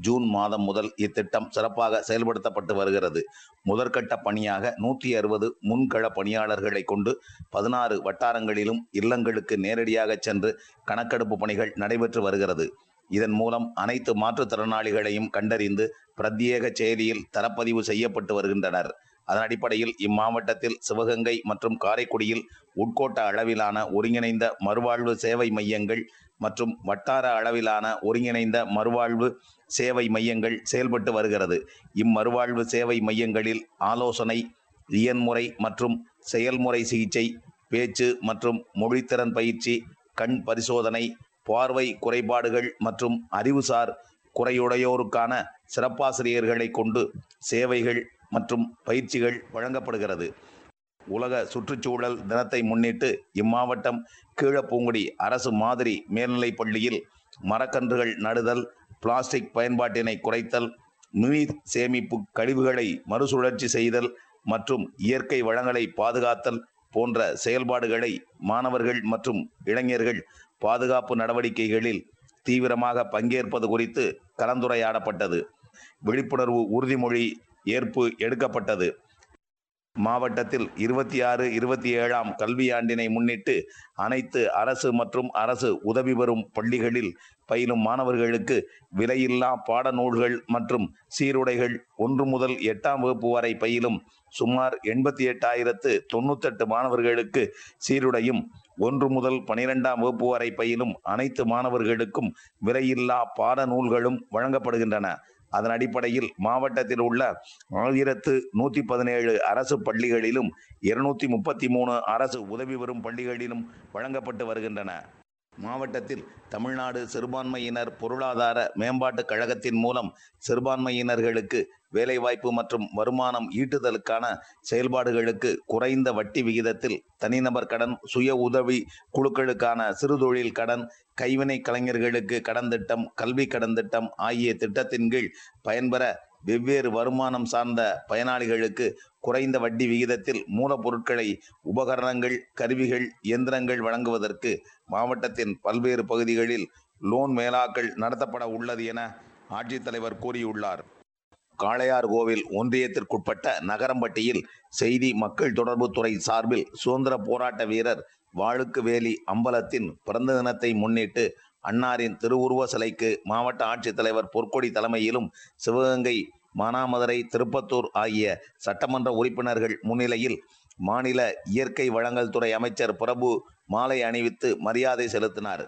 June மாதம் முதல் இத்திட்டம் சிறப்பாக செயல்படுத்தப்பட்டு வருகிறது முதற்கட்ட பணியாக நூற்றி அறுபது முன்கள பணியாளர்களை கொண்டு பதினாறு வட்டாரங்களிலும் இல்லங்களுக்கு நேரடியாக சென்று கணக்கெடுப்பு பணிகள் நடைபெற்று வருகிறது இதன் மூலம் அனைத்து மாற்றுத்திறனாளிகளையும் கண்டறிந்து பிரத்யேக செயலியில் தரப்பதிவு செய்யப்பட்டு வருகின்றனர் அதன் அடிப்படையில் இம்மாவட்டத்தில் சிவகங்கை மற்றும் காரைக்குடியில் உட்கோட்ட அளவிலான ஒருங்கிணைந்த மறுவாழ்வு சேவை மையங்கள் மற்றும் வட்டார அளவிலான ஒருங்கிணைந்த மறுவாழ்வு சேவை மையங்கள் செயல்பட்டு வருகிறது இம்மறுவாழ்வு சேவை மையங்களில் ஆலோசனை இயன்முறை மற்றும் செயல்முறை சிகிச்சை பேச்சு மற்றும் மொழித்திறன் பயிற்சி கண் பரிசோதனை பார்வை குறைபாடுகள் மற்றும் அறிவுசார் குறையுடையோருக்கான சிறப்பாசிரியர்களை கொண்டு சேவைகள் மற்றும் பயிற்சிகள் வழங்கப்படுகிறது உலக சுற்றுச்சூழல் தினத்தை முன்னிட்டு இம்மாவட்டம் கீழப்பூங்குடி அரசு மாதிரி மேல்நிலைப் பள்ளியில் மரக்கன்றுகள் நடுதல் பிளாஸ்டிக் பயன்பாட்டினை குறைத்தல் நீர் சேமிப்பு கழிவுகளை மறுசுழற்சி செய்தல் மற்றும் இயற்கை வளங்களை பாதுகாத்தல் போன்ற செயல்பாடுகளை மாணவர்கள் மற்றும் இளைஞர்கள் பாதுகாப்பு நடவடிக்கைகளில் தீவிரமாக பங்கேற்பது குறித்து கலந்துரையாடப்பட்டது விழிப்புணர்வு உறுதிமொழி ஏற்பு எடுக்கப்பட்டது மாவட்டத்தில் இருபத்தி ஆறு இருபத்தி ஏழாம் கல்வியாண்டினை முன்னிட்டு அனைத்து அரசு மற்றும் அரசு உதவி பெறும் பள்ளிகளில் பயிலும் மாணவர்களுக்கு விலையில்லா பாடநூல்கள் மற்றும் சீருடைகள் ஒன்று முதல் எட்டாம் வகுப்பு வரை பயிலும் சுமார் எண்பத்தி எட்டாயிரத்து தொண்ணூத்தெட்டு மாணவர்களுக்கு சீருடையும் ஒன்று முதல் பனிரெண்டாம் வகுப்பு வரை பயிலும் அனைத்து மாணவர்களுக்கும் விலையில்லா பாடநூல்களும் வழங்கப்படுகின்றன அதன் அடிப்படையில் மாவட்டத்தில் உள்ள ஆயிரத்து நூற்றி பதினேழு அரசு பள்ளிகளிலும் இருநூத்தி முப்பத்தி மூணு அரசு உதவி பெறும் பள்ளிகளிலும் வழங்கப்பட்டு வருகின்றன மாவட்டத்தில் தமிழ்நாடு சிறுபான்மையினர் பொருளாதார மேம்பாட்டுக் கழகத்தின் மூலம் சிறுபான்மையினர்களுக்கு வேலைவாய்ப்பு மற்றும் வருமானம் ஈட்டுதலுக்கான செயல்பாடுகளுக்கு குறைந்த வட்டி விகிதத்தில் தனிநபர் கடன் சுய உதவி குழுக்களுக்கான சிறுதொழில் கடன் கைவினை கலைஞர்களுக்கு கடன் திட்டம் கல்வி கடன் திட்டம் ஆகிய திட்டத்தின் கீழ் பயன்பெற வெவ்வேறு வருமானம் சார்ந்த பயனாளிகளுக்கு குறைந்த வட்டி விகிதத்தில் மூலப்பொருட்களை உபகரணங்கள் கருவிகள் இயந்திரங்கள் வழங்குவதற்கு மாவட்டத்தின் பல்வேறு பகுதிகளில் லோன் மேலாக்கள் நடத்தப்பட உள்ளது என ஆட்சித்தலைவர் கூறியுள்ளார் காளையார் கோவில் ஒன்றியத்திற்குட்பட்ட நகரம்பட்டியில் செய்தி மக்கள் தொடர்புத்துறை சார்பில் சுதந்திர போராட்ட வீரர் வாழுக்கு வேலி அம்பலத்தின் பிறந்த தினத்தை முன்னிட்டு அன்னாரின் திருவுருவ சிலைக்கு மாவட்ட ஆட்சித்தலைவர் பொற்கொடி தலைமையிலும் சிவகங்கை மானாமதுரை திருப்பத்தூர் ஆகிய சட்டமன்ற உறுப்பினர்கள் முன்னிலையில் மாநில இயற்கை வளங்கள் துறை அமைச்சர் பிரபு மாலை அணிவித்து மரியாதை செலுத்தினார்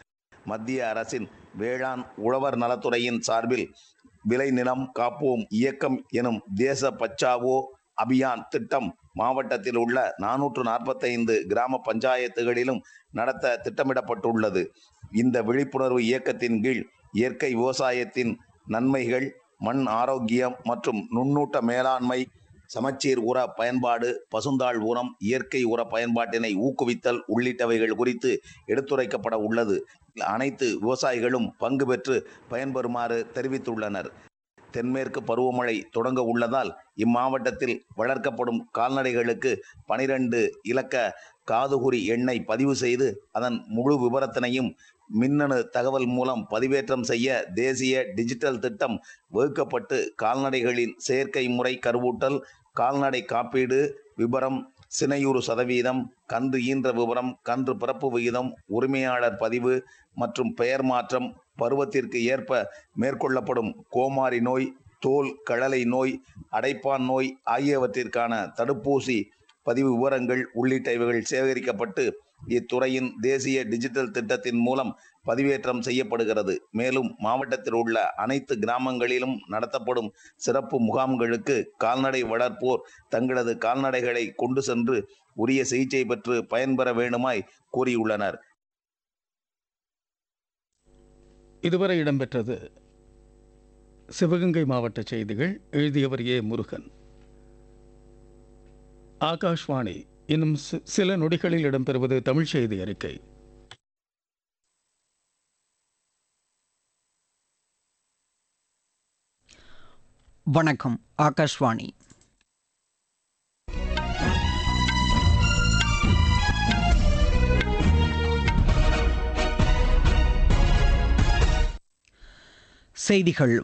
மத்திய அரசின் வேளாண் உழவர் நலத்துறையின் சார்பில் விளைநிலம் காப்போம் இயக்கம் எனும் தேச பச்சாவோ அபியான் திட்டம் மாவட்டத்தில் உள்ள நானூற்று நாற்பத்தைந்து கிராம பஞ்சாயத்துகளிலும் நடத்த திட்டமிடப்பட்டுள்ளது இந்த விழிப்புணர்வு இயக்கத்தின் கீழ் இயற்கை விவசாயத்தின் நன்மைகள் மண் ஆரோக்கியம் மற்றும் நுண்ணூட்ட மேலாண்மை சமச்சீர் உர பயன்பாடு பசுந்தாள் உரம் இயற்கை உர பயன்பாட்டினை ஊக்குவித்தல் உள்ளிட்டவைகள் குறித்து எடுத்துரைக்கப்பட உள்ளது அனைத்து விவசாயிகளும் பங்கு பெற்று பயன்பெறுமாறு தெரிவித்துள்ளனர் தென்மேற்கு பருவமழை தொடங்க உள்ளதால் இம்மாவட்டத்தில் வளர்க்கப்படும் கால்நடைகளுக்கு பனிரெண்டு இலக்க காதுகுறி எண்ணை பதிவு செய்து அதன் முழு விவரத்தினையும் மின்னணு தகவல் மூலம் பதிவேற்றம் செய்ய தேசிய டிஜிட்டல் திட்டம் வகுக்கப்பட்டு கால்நடைகளின் செயற்கை முறை கருவூட்டல் கால்நடை காப்பீடு விபரம் சினையுறு சதவீதம் கன்று ஈன்ற விவரம் கன்று பிறப்பு விகிதம் உரிமையாளர் பதிவு மற்றும் பெயர் மாற்றம் பருவத்திற்கு ஏற்ப மேற்கொள்ளப்படும் கோமாரி நோய் தோல் கழலை நோய் அடைப்பான் நோய் ஆகியவற்றிற்கான தடுப்பூசி பதிவு விவரங்கள் உள்ளிட்டவைகள் சேகரிக்கப்பட்டு இத்துறையின் தேசிய டிஜிட்டல் திட்டத்தின் மூலம் பதிவேற்றம் செய்யப்படுகிறது மேலும் மாவட்டத்தில் உள்ள அனைத்து கிராமங்களிலும் நடத்தப்படும் சிறப்பு முகாம்களுக்கு கால்நடை வளர்ப்போர் தங்களது கால்நடைகளை கொண்டு சென்று உரிய சிகிச்சை பெற்று பயன்பெற வேண்டுமாய் கூறியுள்ளனர் இதுவரை இடம்பெற்றது சிவகங்கை மாவட்ட செய்திகள் எழுதியவர் ஏ முருகன் ஆகாஷ்வாணி இன்னும் சி- சில நொடிகளில் இடம்பெறுவது தமிழ் செய்தி அறிக்கை வணக்கம் ஆகாஷ்வாணி செய்திகள்